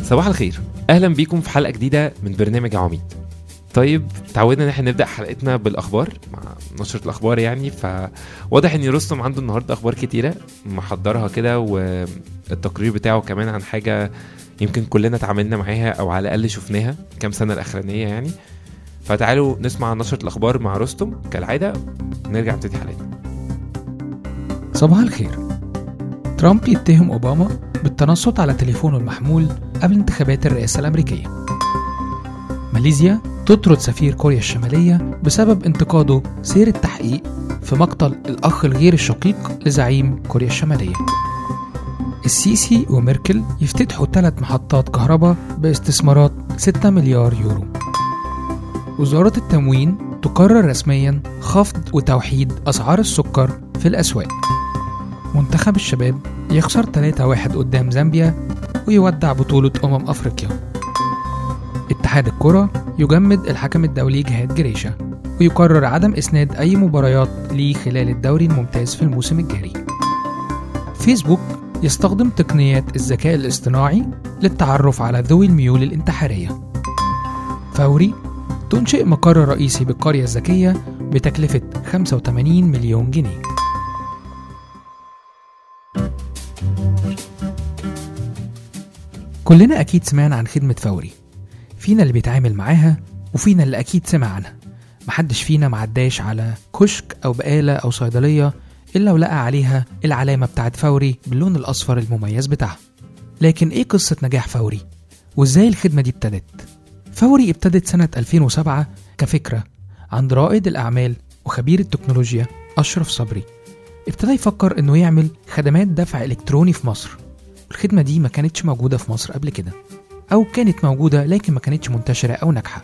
صباح الخير اهلا بيكم في حلقه جديده من برنامج عميد طيب تعودنا ان احنا نبدا حلقتنا بالاخبار مع نشره الاخبار يعني فواضح ان رستم عنده النهارده اخبار كتيره محضرها كده والتقرير بتاعه كمان عن حاجه يمكن كلنا اتعاملنا معاها او على الاقل شفناها كام سنه الاخرانيه يعني فتعالوا نسمع نشره الاخبار مع رستم كالعاده نرجع نبتدي حلقتنا صباح الخير ترامب يتهم أوباما بالتنصت على تليفونه المحمول قبل انتخابات الرئاسة الأمريكية ماليزيا تطرد سفير كوريا الشمالية بسبب انتقاده سير التحقيق في مقتل الأخ الغير الشقيق لزعيم كوريا الشمالية السيسي وميركل يفتتحوا ثلاث محطات كهرباء باستثمارات 6 مليار يورو وزارة التموين تقرر رسميا خفض وتوحيد أسعار السكر في الأسواق منتخب الشباب يخسر 3-1 قدام زامبيا ويودع بطولة أمم أفريقيا اتحاد الكرة يجمد الحكم الدولي جهاد جريشة ويقرر عدم إسناد أي مباريات ليه خلال الدوري الممتاز في الموسم الجاري فيسبوك يستخدم تقنيات الذكاء الاصطناعي للتعرف على ذوي الميول الانتحارية فوري تنشئ مقر رئيسي بالقرية الذكية بتكلفة 85 مليون جنيه كلنا أكيد سمعنا عن خدمة فوري فينا اللي بيتعامل معاها وفينا اللي أكيد سمع عنها محدش فينا معداش على كشك أو بقالة أو صيدلية إلا ولقى عليها العلامة بتاعت فوري باللون الأصفر المميز بتاعها لكن إيه قصة نجاح فوري؟ وإزاي الخدمة دي ابتدت؟ فوري ابتدت سنة 2007 كفكرة عند رائد الأعمال وخبير التكنولوجيا أشرف صبري ابتدى يفكر إنه يعمل خدمات دفع إلكتروني في مصر الخدمة دي ما كانتش موجودة في مصر قبل كده أو كانت موجودة لكن ما كانتش منتشرة أو ناجحة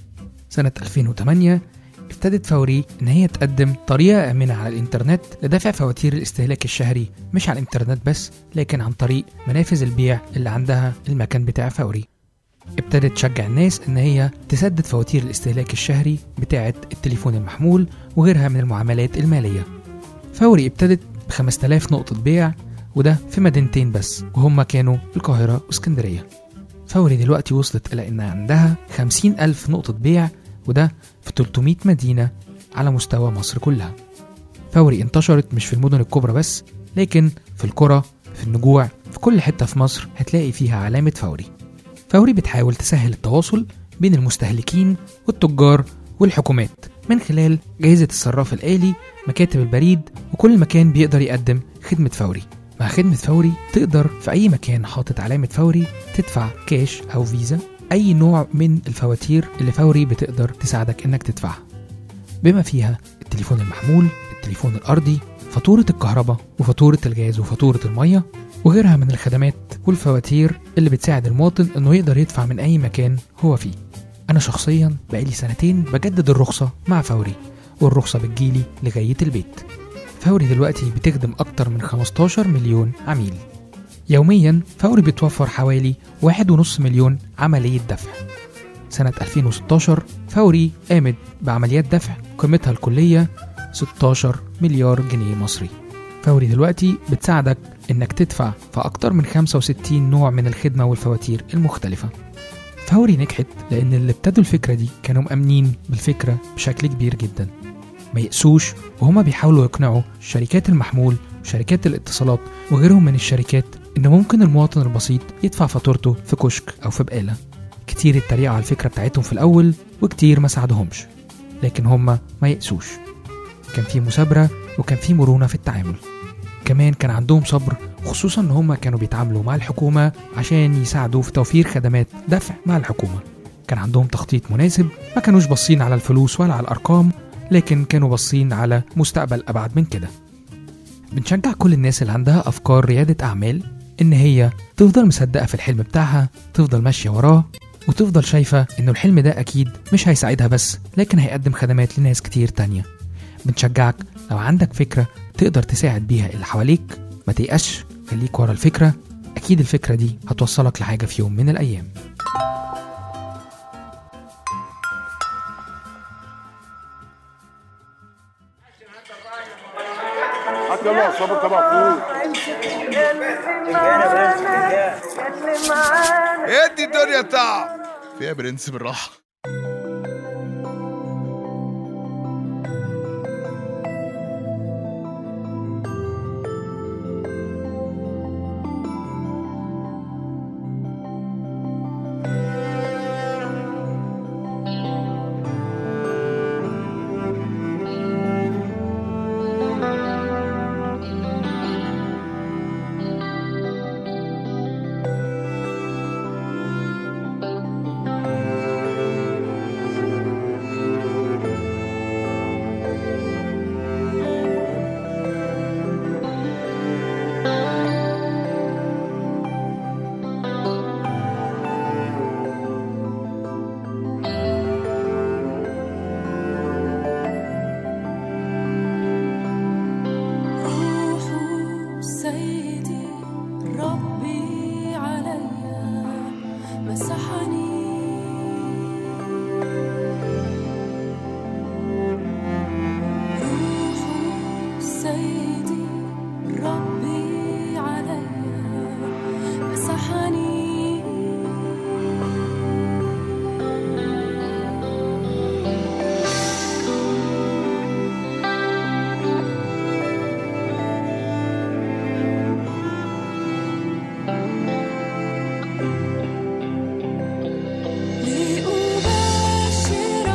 سنة 2008 ابتدت فوري إن هي تقدم طريقة آمنة على الإنترنت لدفع فواتير الاستهلاك الشهري مش على الإنترنت بس لكن عن طريق منافذ البيع اللي عندها المكان بتاع فوري ابتدت تشجع الناس إن هي تسدد فواتير الاستهلاك الشهري بتاعة التليفون المحمول وغيرها من المعاملات المالية فوري ابتدت ب 5000 نقطة بيع وده في مدينتين بس وهما كانوا القاهرة واسكندرية فوري دلوقتي وصلت إلى إن عندها 50 ألف نقطة بيع وده في 300 مدينة على مستوى مصر كلها فوري انتشرت مش في المدن الكبرى بس لكن في القرى في النجوع في كل حتة في مصر هتلاقي فيها علامة فوري فوري بتحاول تسهل التواصل بين المستهلكين والتجار والحكومات من خلال جهازة الصراف الآلي مكاتب البريد وكل مكان بيقدر يقدم خدمة فوري مع خدمة فوري تقدر في أي مكان حاطط علامة فوري تدفع كاش أو فيزا أي نوع من الفواتير اللي فوري بتقدر تساعدك إنك تدفعها بما فيها التليفون المحمول التليفون الأرضي فاتورة الكهرباء وفاتورة الغاز وفاتورة المية وغيرها من الخدمات والفواتير اللي بتساعد المواطن إنه يقدر يدفع من أي مكان هو فيه أنا شخصيا بقالي سنتين بجدد الرخصة مع فوري والرخصة بتجيلي لغاية البيت فوري دلوقتي بتخدم أكتر من 15 مليون عميل يوميا فوري بتوفر حوالي 1.5 مليون عملية دفع سنة 2016 فوري قامت بعمليات دفع قيمتها الكلية 16 مليار جنيه مصري فوري دلوقتي بتساعدك إنك تدفع في أكتر من 65 نوع من الخدمة والفواتير المختلفة فوري نجحت لأن اللي ابتدوا الفكرة دي كانوا مأمنين بالفكرة بشكل كبير جدا ما يقسوش وهما بيحاولوا يقنعوا شركات المحمول وشركات الاتصالات وغيرهم من الشركات إن ممكن المواطن البسيط يدفع فاتورته في كشك أو في بقالة كتير اتريقوا على الفكرة بتاعتهم في الأول وكتير ما ساعدهمش لكن هما ما يقسوش كان في مثابرة وكان في مرونة في التعامل كمان كان عندهم صبر خصوصا ان هما كانوا بيتعاملوا مع الحكومة عشان يساعدوا في توفير خدمات دفع مع الحكومة كان عندهم تخطيط مناسب ما كانوش باصين على الفلوس ولا على الأرقام لكن كانوا باصين على مستقبل أبعد من كده بنشجع كل الناس اللي عندها أفكار ريادة أعمال إن هي تفضل مصدقة في الحلم بتاعها تفضل ماشية وراه وتفضل شايفة إنه الحلم ده أكيد مش هيساعدها بس لكن هيقدم خدمات لناس كتير تانية بنشجعك لو عندك فكرة تقدر تساعد بيها اللي حواليك ما تيأسش خليك ورا الفكرة أكيد الفكرة دي هتوصلك لحاجة في يوم من الأيام هات يلا صبر تبع فوق اللي معانا اللي معانا ادي الدنيا طعم فيها برنس بالراحه روح سيدي ربي علي مسحني روح سيدي ربي علي مسحني لأبشر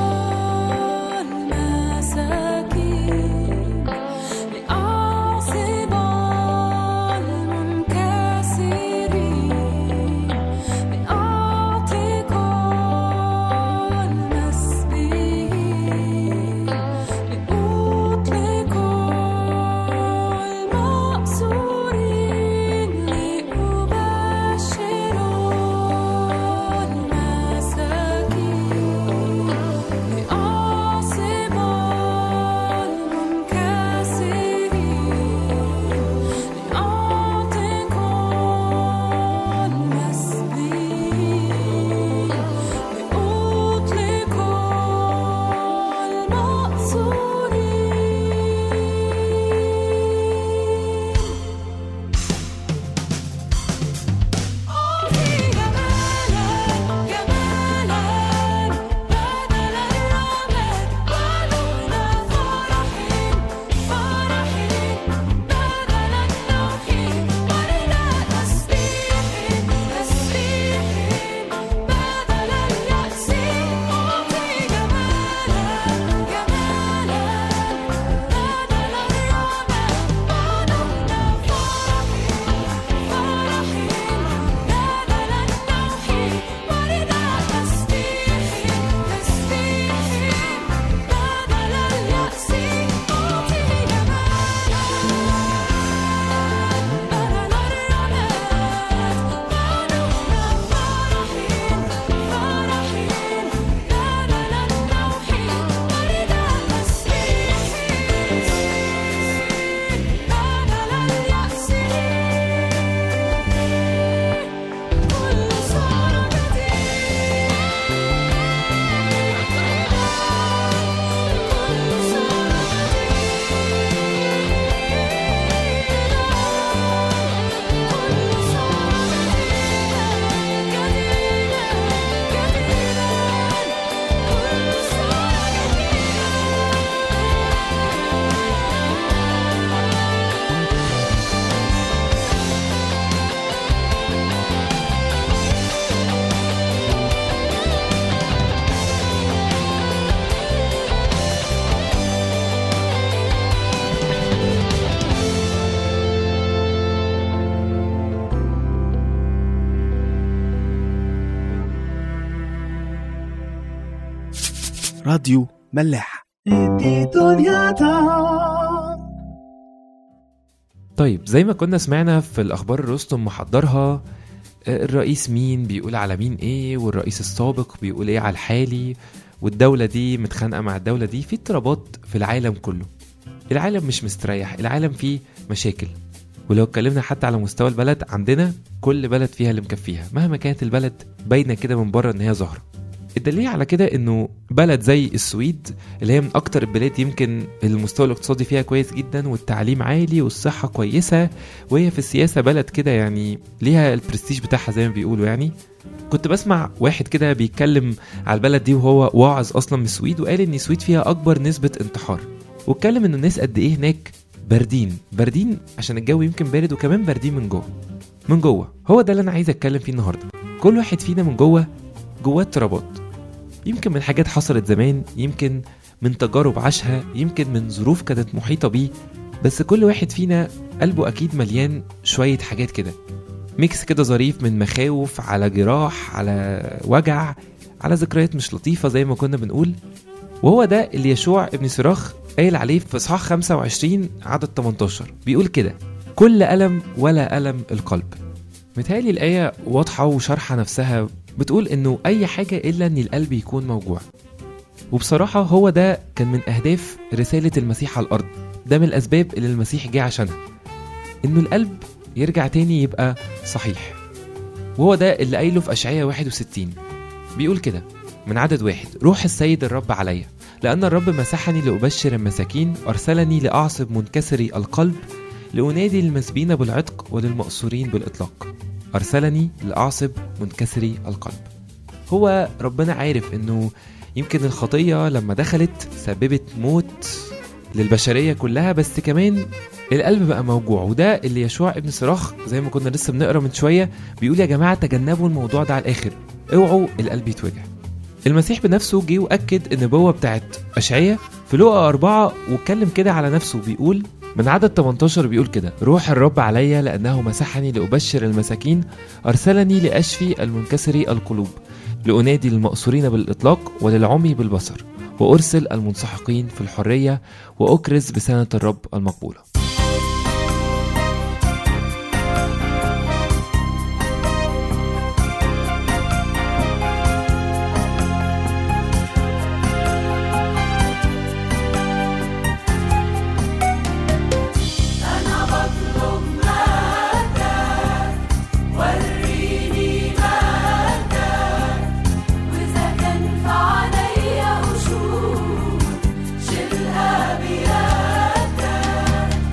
المساكين لأعصب المنكسرين لأعتق المسبيين لأطلق المأسورين لأبشر المساكين لأعصب المنكسرين لأعتق المسبيين لأطلق المأسورين أعطي جمالا جمالا بدل الرماد ولون فرح فرح بدل التوحيد ورد تسبيح تسبيح بدل اليأس أعطي جمالا جمالا بدل الرماد ولون فرح فرح بدل التوحيد ورد تسبيح تسبيح بدل اليأس أعطي جمالا بدل الرماد ولون فرح فرح بدل التوحيد ورد تسبيح بدل اليأس كل صار جديد كل صار جديد كل صار جديدا جديدا كل صار راديو ملاح طيب زي ما كنا سمعنا في الاخبار اللي رستم محضرها آه، الرئيس مين بيقول على مين ايه والرئيس السابق بيقول ايه على الحالي والدولة دي متخانقة مع الدولة دي في اضطرابات في العالم كله العالم مش مستريح العالم فيه مشاكل ولو اتكلمنا حتى على مستوى البلد عندنا كل بلد فيها اللي مكفيها مهما كانت البلد باينة كده من بره ان هي ظاهرة الدليل على كده انه بلد زي السويد اللي هي من اكتر البلاد يمكن المستوى الاقتصادي فيها كويس جدا والتعليم عالي والصحة كويسة وهي في السياسة بلد كده يعني ليها البرستيج بتاعها زي ما بيقولوا يعني كنت بسمع واحد كده بيتكلم على البلد دي وهو واعظ اصلا من السويد وقال ان السويد فيها اكبر نسبة انتحار واتكلم ان الناس قد ايه هناك باردين باردين عشان الجو يمكن بارد وكمان باردين من جوه من جوه هو ده اللي انا عايز اتكلم فيه النهارده كل واحد فينا من جوه جواه اضطرابات يمكن من حاجات حصلت زمان يمكن من تجارب عاشها يمكن من ظروف كانت محيطة بيه بس كل واحد فينا قلبه أكيد مليان شوية حاجات كده ميكس كده ظريف من مخاوف على جراح على وجع على ذكريات مش لطيفة زي ما كنا بنقول وهو ده اللي يشوع ابن صراخ قايل عليه في إصحاح 25 عدد 18 بيقول كده كل ألم ولا ألم القلب متهيألي الآية واضحة وشارحة نفسها بتقول إنه أي حاجة إلا إن القلب يكون موجوع وبصراحة هو ده كان من أهداف رسالة المسيح على الأرض ده من الأسباب اللي المسيح جه عشانها إنه القلب يرجع تاني يبقى صحيح وهو ده اللي قايله في أشعية 61 بيقول كده من عدد واحد روح السيد الرب عليا لأن الرب مسحني لأبشر المساكين أرسلني لأعصب منكسري القلب لأنادي للمسبين بالعتق وللمأسورين بالإطلاق أرسلني لأعصب منكسري القلب هو ربنا عارف إنه يمكن الخطية لما دخلت سببت موت للبشرية كلها بس كمان القلب بقى موجوع وده اللي يشوع ابن صراخ زي ما كنا لسه بنقرا من شوية بيقول يا جماعة تجنبوا الموضوع ده على الآخر اوعوا القلب يتوجع المسيح بنفسه جه وأكد النبوة بتاعت أشعية في لقا أربعة واتكلم كده على نفسه بيقول من عدد 18 بيقول كده روح الرب عليا لأنه مسحني لأبشر المساكين أرسلني لأشفي المنكسري القلوب لأنادي للمأسورين بالإطلاق وللعمي بالبصر وأرسل المنسحقين في الحرية وأكرز بسنة الرب المقبولة أنا بطلب مجدك وريني مجدك وإذا كان في عليا قشور شيلها بيدك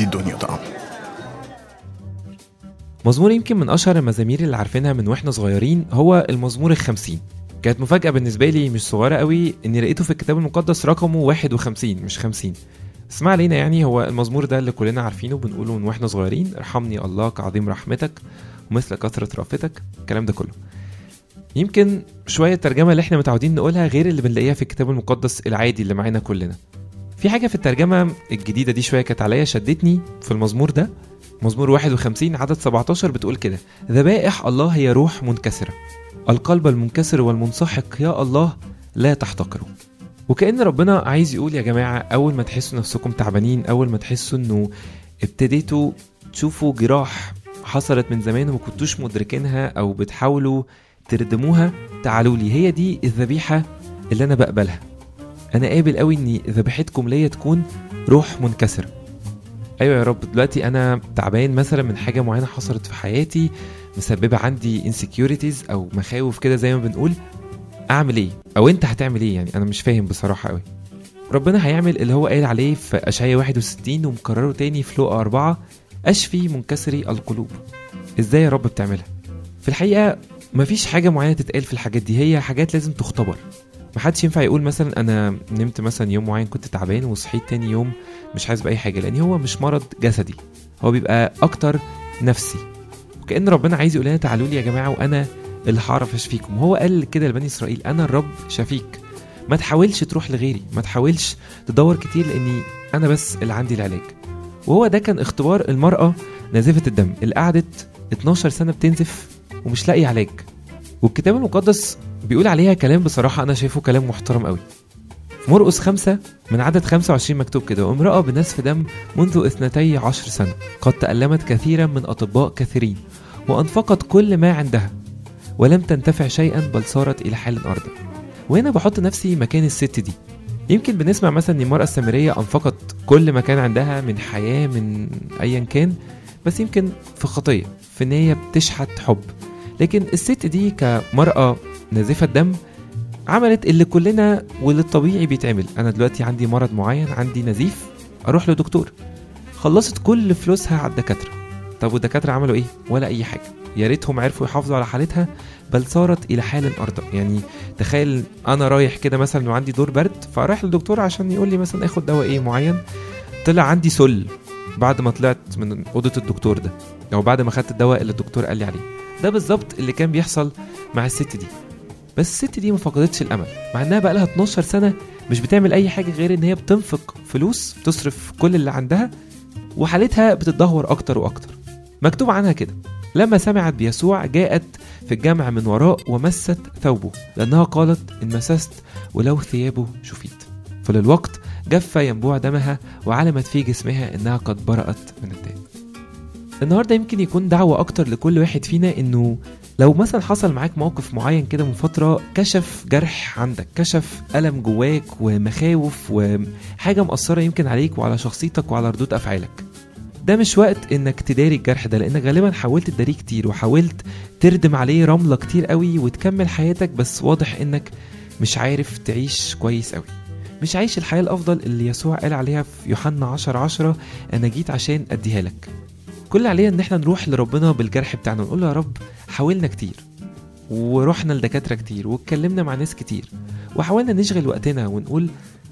تدي الدنيا طعم مزمور يمكن من اشهر المزامير اللي عارفينها من واحنا صغيرين هو المزمور الخمسين كانت مفاجأة بالنسبة لي مش صغيرة قوي اني لقيته في الكتاب المقدس رقمه 51 مش 50 اسمع علينا يعني هو المزمور ده اللي كلنا عارفينه بنقوله من واحنا صغيرين ارحمني الله كعظيم رحمتك ومثل كثرة رأفتك الكلام ده كله يمكن شوية الترجمة اللي احنا متعودين نقولها غير اللي بنلاقيها في الكتاب المقدس العادي اللي معانا كلنا في حاجة في الترجمة الجديدة دي شوية كانت عليا شدتني في المزمور ده مزمور 51 عدد 17 بتقول كده ذبائح الله هي روح منكسرة القلب المنكسر والمنسحق يا الله لا تحتقره وكأن ربنا عايز يقول يا جماعة أول ما تحسوا نفسكم تعبانين أول ما تحسوا إنه ابتديتوا تشوفوا جراح حصلت من زمان وما كنتوش مدركينها أو بتحاولوا تردموها تعالوا لي هي دي الذبيحة اللي أنا بقبلها أنا قابل قوي إن ذبيحتكم ليا تكون روح منكسرة ايوه يا رب دلوقتي انا تعبان مثلا من حاجه معينه حصلت في حياتي مسببه عندي insecurities او مخاوف كده زي ما بنقول اعمل ايه او انت هتعمل ايه يعني انا مش فاهم بصراحه قوي ربنا هيعمل اللي هو قال عليه في اشعياء 61 ومكرره تاني في لوقا 4 اشفي منكسري القلوب ازاي يا رب بتعملها في الحقيقه مفيش حاجه معينه تتقال في الحاجات دي هي حاجات لازم تختبر محدش ينفع يقول مثلا انا نمت مثلا يوم معين كنت تعبان وصحيت تاني يوم مش حاسس باي حاجه لان هو مش مرض جسدي هو بيبقى اكتر نفسي وكان ربنا عايز يقول لنا تعالوا لي يا جماعه وانا اللي هعرف اشفيكم وهو قال كده لبني اسرائيل انا الرب شفيك ما تحاولش تروح لغيري ما تحاولش تدور كتير لاني انا بس اللي عندي العلاج وهو ده كان اختبار المراه نازفه الدم اللي قعدت 12 سنه بتنزف ومش لاقي علاج والكتاب المقدس بيقول عليها كلام بصراحه انا شايفه كلام محترم قوي في مرقس خمسة من عدد 25 مكتوب كده وامرأة بنزف دم منذ اثنتي عشر سنة قد تألمت كثيرا من أطباء كثيرين وأنفقت كل ما عندها ولم تنتفع شيئا بل صارت إلى حال أرض وهنا بحط نفسي مكان الست دي يمكن بنسمع مثلا ان المرأة السامرية أنفقت كل ما كان عندها من حياة من أيا كان بس يمكن في خطية في إن هي بتشحت حب لكن الست دي كمرأة نازفة دم عملت اللي كلنا واللي الطبيعي بيتعمل انا دلوقتي عندي مرض معين عندي نزيف اروح لدكتور خلصت كل فلوسها على الدكاتره طب والدكاتره عملوا ايه ولا اي حاجه يا ريتهم عرفوا يحافظوا على حالتها بل صارت الى حال ارضى يعني تخيل انا رايح كده مثلا وعندي دور برد فرايح للدكتور عشان يقول لي مثلا اخد دواء ايه معين طلع عندي سل بعد ما طلعت من اوضه الدكتور ده او بعد ما خدت الدواء اللي الدكتور قال لي عليه ده بالظبط اللي كان بيحصل مع الست دي بس الست دي ما فقدتش الامل مع انها بقى لها 12 سنه مش بتعمل اي حاجه غير ان هي بتنفق فلوس تصرف كل اللي عندها وحالتها بتتدهور اكتر واكتر مكتوب عنها كده لما سمعت بيسوع جاءت في الجمع من وراء ومست ثوبه لانها قالت ان مسست ولو ثيابه شفيت فللوقت جف ينبوع دمها وعلمت في جسمها انها قد برأت من الداء النهارده يمكن يكون دعوه اكتر لكل واحد فينا انه لو مثلا حصل معاك موقف معين كده من فترة كشف جرح عندك كشف ألم جواك ومخاوف وحاجة مأثرة يمكن عليك وعلى شخصيتك وعلى ردود أفعالك ده مش وقت انك تداري الجرح ده لانك غالبا حاولت تداريه كتير وحاولت تردم عليه رملة كتير قوي وتكمل حياتك بس واضح انك مش عارف تعيش كويس قوي مش عايش الحياة الأفضل اللي يسوع قال عليها في يوحنا 10 10 أنا جيت عشان أديها لك كل اللي علينا ان احنا نروح لربنا بالجرح بتاعنا ونقول له يا رب حاولنا كتير ورحنا لدكاتره كتير واتكلمنا مع ناس كتير وحاولنا نشغل وقتنا ونقول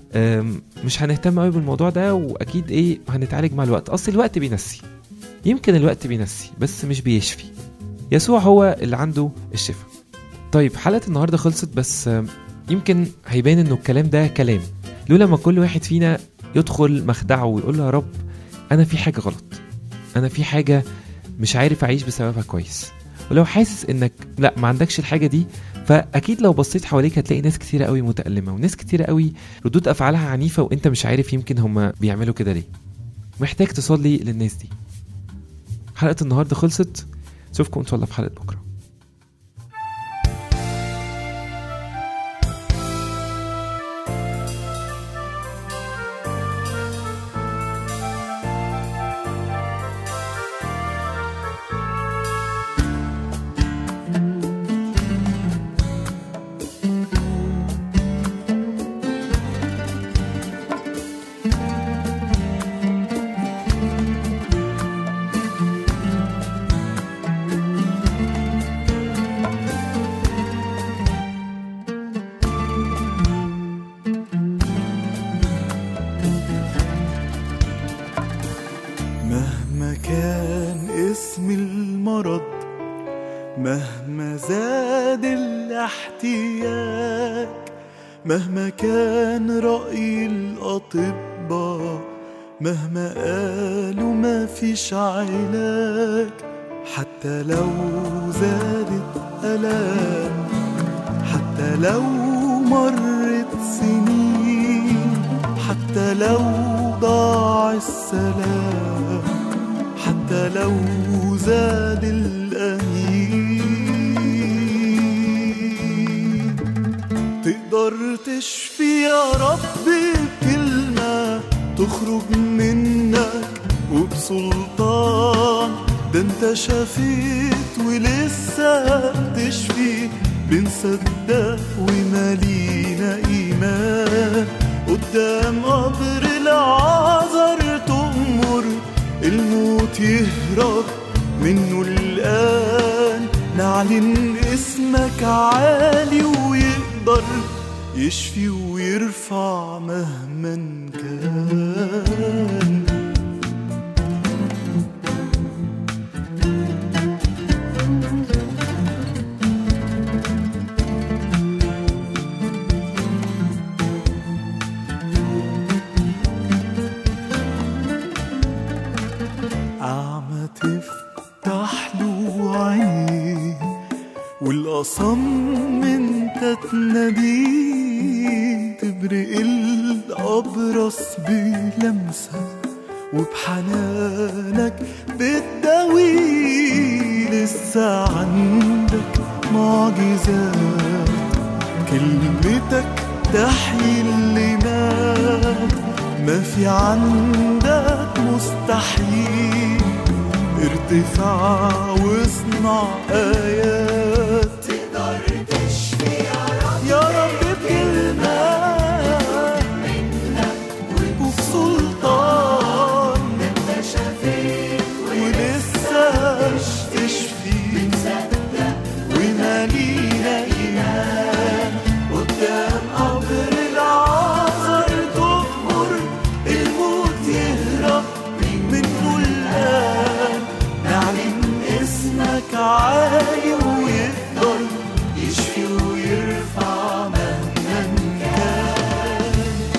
أم، مش هنهتم قوي بالموضوع ده واكيد ايه هنتعالج مع الوقت اصل الوقت بينسي يمكن الوقت بينسي بس مش بيشفي يسوع هو اللي عنده الشفاء طيب حلقه النهارده خلصت بس أم، يمكن هيبان انه الكلام ده كلام لولا ما كل واحد فينا يدخل مخدعه ويقول له يا رب انا في حاجه غلط انا في حاجه مش عارف اعيش بسببها كويس ولو حاسس انك لا ما عندكش الحاجه دي فاكيد لو بصيت حواليك هتلاقي ناس كتيره قوي متالمه وناس كتيره قوي ردود افعالها عنيفه وانت مش عارف يمكن هم بيعملوا كده ليه محتاج تصلي للناس دي حلقه النهارده خلصت اشوفكم ان شاء الله في حلقه بكره زاد الاحتياج مهما كان رأي الأطباء مهما قالوا ما فيش علاج حتى لو زادت ألام حتى لو مرت سنين حتى لو ضاع السلام حتى لو زاد الأنين تقدر تشفي يا رب بكلمة تخرج منك وبسلطان ده انت شفيت ولسه بتشفي بنصدق ومالينا ايمان قدام قبر العذر تؤمر الموت يهرب منه الآن نعلن اسمك عالي ويقدر يشفي ويرفع مهما كان أعمى تفتح له عينيه والأصم انت تناديه تبرق الأبرص بلمسة وبحنانك بتداويه لسه عندك معجزات كلمتك تحيي اللي مات ما في عندك مستحيل ارتفاع واصنع آيات تقدر تشفي يا رب يا رب بكلمة وبسلطان انت شفيت ولسه تشفي ومالينا إيمان قدام قبر العذر تؤمر الموت يهرب منه الآن نعلن اسمك عالي ويقدر يشفي ويرفع مهما كان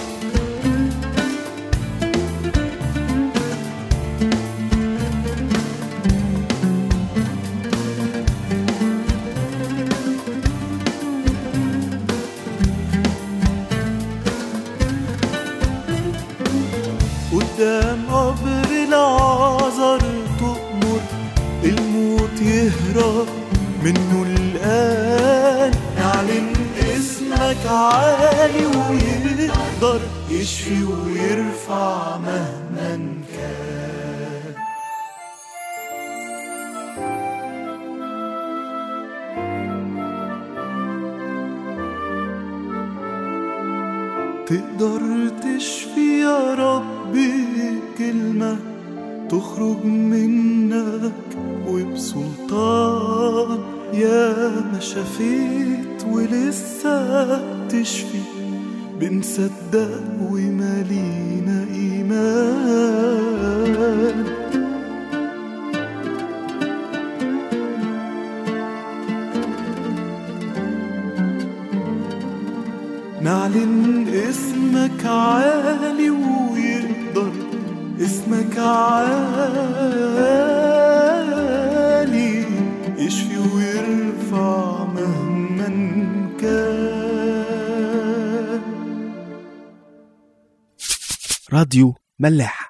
قدام قبر العذر تؤمر الموت يهرب منه الآن نعلن اسمك عالي ويقدر يشفي ويرفع مهما كان تقدر تشفي يا ربي كلمة تخرج منك وبسلطان يا ما شفيت ولسه تشفي بنصدق ومالينا إيمان نعلن اسمك عالي ويقدر اسمك عالي يشفي ويرفع مهما كان راديو ملاح